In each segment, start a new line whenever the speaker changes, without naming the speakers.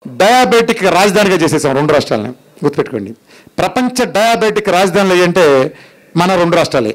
diabetic రాజధానిగా చేసేసాం రెండు రాష్ట్రాలని గుర్తుపెట్టుకోండి ప్రపంచ డయాబెటిక్ రాజధానులు ఏంటంటే మన రెండు రాష్ట్రాలే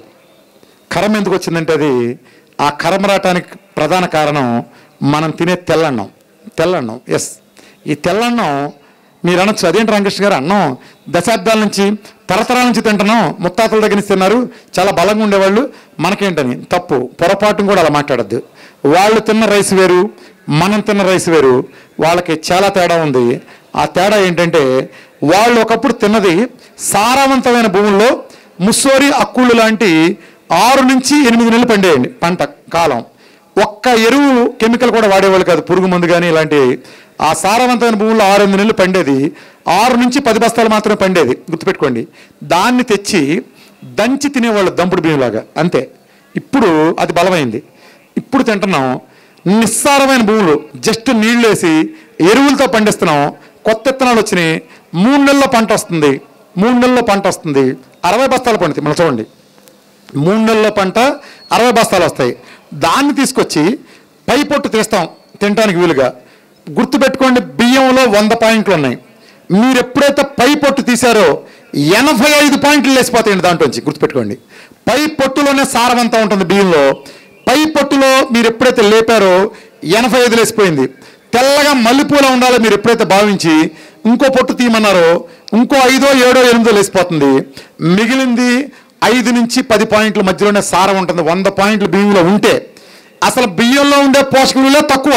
కరం ఎందుకు వచ్చిందంటే అది ఆ కరం రావటానికి ప్రధాన కారణం మనం తినే తెల్లన్నం తెల్లన్నం ఎస్ ఈ తెల్లన్నం మీరు అనొచ్చు అదేంటి రామకృష్ణ గారు అన్నం దశాబ్దాల నుంచి తరతరాల నుంచి తింటున్నాం ముత్తాతల దగ్గర నుంచి తిన్నారు చాలా బలంగా ఉండేవాళ్ళు మనకేంటని తప్పు పొరపాటును కూడా అలా మాట్లాడద్దు వాళ్ళు తిన్న రైస్ వేరు మనం తిన్న రైస్ వేరు వాళ్ళకి చాలా తేడా ఉంది ఆ తేడా ఏంటంటే వాళ్ళు ఒకప్పుడు తిన్నది సారవంతమైన భూముల్లో ముస్సోరి అక్కుళ్ళు లాంటి ఆరు నుంచి ఎనిమిది నెలలు పండేయండి పంట కాలం ఒక్క ఎరువు కెమికల్ కూడా వాడేవాళ్ళు కాదు పురుగు మందు కానీ ఇలాంటి ఆ సారవంతమైన భూముల్లో ఆరు ఎనిమిది నెలలు పండేది ఆరు నుంచి పది బస్తాలు మాత్రమే పండేది గుర్తుపెట్టుకోండి దాన్ని తెచ్చి దంచి తినేవాళ్ళు దంపుడు బియ్యంలాగా అంతే ఇప్పుడు అది బలమైంది ఇప్పుడు తింటున్నాం నిస్సారమైన భూములు జస్ట్ నీళ్ళు వేసి ఎరువులతో పండిస్తున్నాం కొత్త విత్తనాలు వచ్చినాయి మూడు నెలల్లో పంట వస్తుంది మూడు నెలల్లో పంట వస్తుంది అరవై బస్తాలు పండుతాయి మనం చూడండి మూడు నెలల పంట అరవై బస్తాలు వస్తాయి దాన్ని తీసుకొచ్చి పై పొట్టు తీస్తాం తినడానికి వీలుగా గుర్తుపెట్టుకోండి బియ్యంలో వంద పాయింట్లు ఉన్నాయి మీరు ఎప్పుడైతే పై పొట్టు తీశారో ఎనభై ఐదు పాయింట్లు లేసిపోతాయండి దాంట్లోంచి గుర్తుపెట్టుకోండి పై పొట్టులోనే సారవంతం ఉంటుంది బియ్యంలో పై పొట్టులో మీరు ఎప్పుడైతే లేపారో ఎనభై ఐదు లేసిపోయింది తెల్లగా మల్లెపూల ఉండాలో మీరు ఎప్పుడైతే భావించి ఇంకో పొట్టు తీయమన్నారో ఇంకో ఐదో ఏడో ఎనిమిదో లేసిపోతుంది మిగిలింది ఐదు నుంచి పది పాయింట్ల మధ్యలోనే సారం ఉంటుంది వంద పాయింట్లు బియ్యంలో ఉంటే అసలు బియ్యంలో ఉండే పోషక విలువలే తక్కువ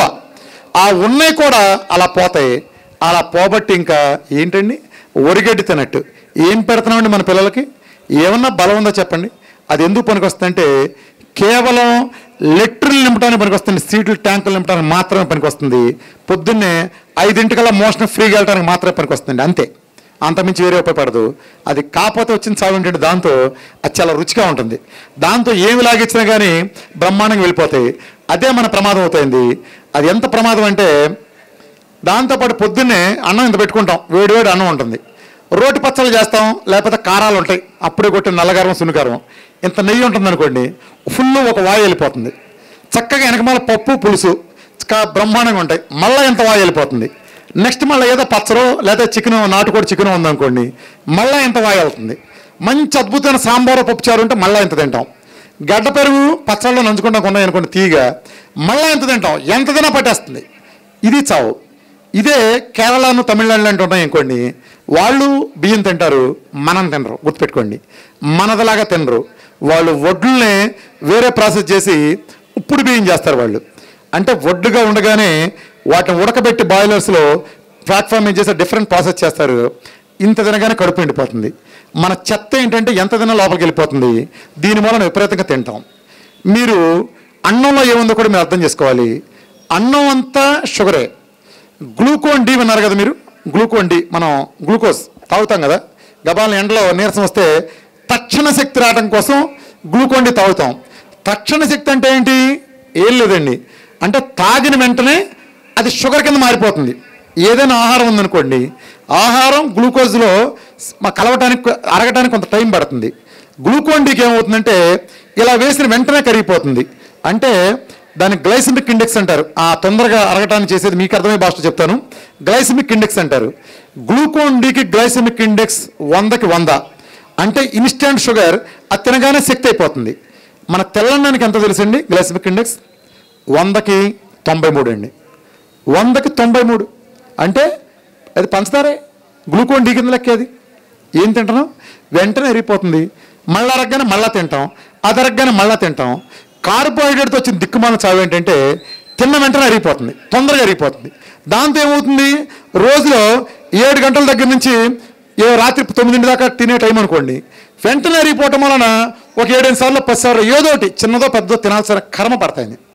ఆ ఉన్నాయి కూడా అలా పోతాయి అలా పోబట్టి ఇంకా ఏంటండి ఒరిగడ్డి తినట్టు ఏం పెడుతున్నామండి మన పిల్లలకి ఏమన్నా బలం ఉందో చెప్పండి అది ఎందుకు పనికొస్తుందంటే కేవలం లెటర్లు నింపడానికి పనికొస్తుంది సీట్లు ట్యాంకులు నింపడానికి మాత్రమే పనికొస్తుంది పొద్దున్నే ఐదింటికల్లా మోషన్ ఫ్రీగా వెళ్ళడానికి మాత్రమే పనికొస్తుంది అంతే అంతమించి వేరే ఉపయోగపడదు అది కాకపోతే వచ్చిన సాగు ఏంటంటే దాంతో అది చాలా రుచిగా ఉంటుంది దాంతో ఏమి లాగించినా కానీ బ్రహ్మాండంగా వెళ్ళిపోతాయి అదే మన ప్రమాదం అవుతుంది అది ఎంత ప్రమాదం అంటే దాంతోపాటు పొద్దున్నే అన్నం ఇంత పెట్టుకుంటాం వేడి వేడి అన్నం ఉంటుంది రోటి పచ్చళ్ళు చేస్తాం లేకపోతే కారాలు ఉంటాయి అప్పుడే కొట్టిన నల్లగారం సున్నికారం ఇంత నెయ్యి ఉంటుంది అనుకోండి ఫుల్ ఒక వాయు వెళ్ళిపోతుంది చక్కగా వెనకమాల పప్పు పులుసు కా- బ్రహ్మాండంగా ఉంటాయి మళ్ళీ ఇంత వాయు వెళ్ళిపోతుంది నెక్స్ట్ మళ్ళీ ఏదో పచ్చరో లేదా చికెన్ నాటుకోడి చికెన్ ఉందనుకోండి మళ్ళీ ఇంత వాయు వెళ్తుంది మంచి అద్భుతమైన సాంబారు పప్పుచారు ఉంటే మళ్ళీ ఇంత తింటాం గడ్డ పెరుగు పచ్చళ్ళు నంచుకుంటాం కొన్నాయి అనుకోండి తీగ మళ్ళీ ఎంత తింటాం ఎంత తినా పట్టేస్తుంది ఇది చావు ఇదే కేరళను తమిళనాడు లాంటి ఉన్నాయి అనుకోండి వాళ్ళు బియ్యం తింటారు మనం తినరు గుర్తుపెట్టుకోండి మనదలాగా తినరు వాళ్ళు వడ్లని వేరే ప్రాసెస్ చేసి ఉప్పుడు బియ్యం చేస్తారు వాళ్ళు అంటే వడ్డుగా ఉండగానే వాటిని ఉడకబెట్టి బాయిలర్స్లో ప్లాట్ఫామ్ ఏం చేసి డిఫరెంట్ ప్రాసెస్ చేస్తారు ఇంత తినగానే కడుపు ఎండిపోతుంది మన చెత్త ఏంటంటే ఎంత తిన్నా లోపలికి వెళ్ళిపోతుంది దీని మూలన విపరీతంగా తింటాం మీరు అన్నంలో ఏముందో కూడా మీరు అర్థం చేసుకోవాలి అన్నం అంతా షుగరే గ్లూకోన్ డి విన్నారు కదా మీరు గ్లూకోన్ డి మనం గ్లూకోజ్ తాగుతాం కదా గబాలను ఎండలో నీరసం వస్తే తక్షణ శక్తి రావడం కోసం గ్లూకోన్ డి తాగుతాం తక్షణ శక్తి అంటే ఏంటి ఏం లేదండి అంటే తాగిన వెంటనే అది షుగర్ కింద మారిపోతుంది ఏదైనా ఆహారం ఉందనుకోండి ఆహారం గ్లూకోజ్లో మా కలవటానికి అరగటానికి కొంత టైం పడుతుంది గ్లూకోన్ డీకి ఏమవుతుందంటే ఇలా వేసిన వెంటనే కరిగిపోతుంది అంటే దాన్ని గ్లైసమిక్ ఇండెక్స్ అంటారు ఆ తొందరగా అరగటానికి చేసేది మీకు అర్థమయ్యే భాష చెప్తాను గ్లైసమిక్ ఇండెక్స్ అంటారు గ్లూకోన్ డీకి గ్లైసమిక్ ఇండెక్స్ వందకి వంద అంటే ఇన్స్టెంట్ షుగర్ అది తినగానే శక్తి అయిపోతుంది మన తెల్లన్నానికి ఎంత తెలుసండి గ్లైసమిక్ ఇండెక్స్ వందకి తొంభై మూడు అండి వందకి తొంభై మూడు అంటే అది పంచదారే గ్లూకోన్ డీ కింద లెక్కేది ఏం తింటున్నాం వెంటనే ఎరిగిపోతుంది మళ్ళా అరగగానే మళ్ళా తింటాం అది అరగగానే మళ్ళా తింటాం కార్బోహైడ్రేట్తో వచ్చిన దిక్కుమాల చావు ఏంటంటే తిన్న వెంటనే అరిగిపోతుంది తొందరగా అరిగిపోతుంది దాంతో ఏమవుతుంది రోజులో ఏడు గంటల దగ్గర నుంచి ఏ రాత్రి తొమ్మిదింటి దాకా తినే టైం అనుకోండి వెంటనే అరిగిపోవటం వలన ఒక ఏడెనిమిది సార్లు పది సార్లు ఏదో ఒకటి చిన్నదో పెద్దదో తినాల్సిన కర్మ పడతాయి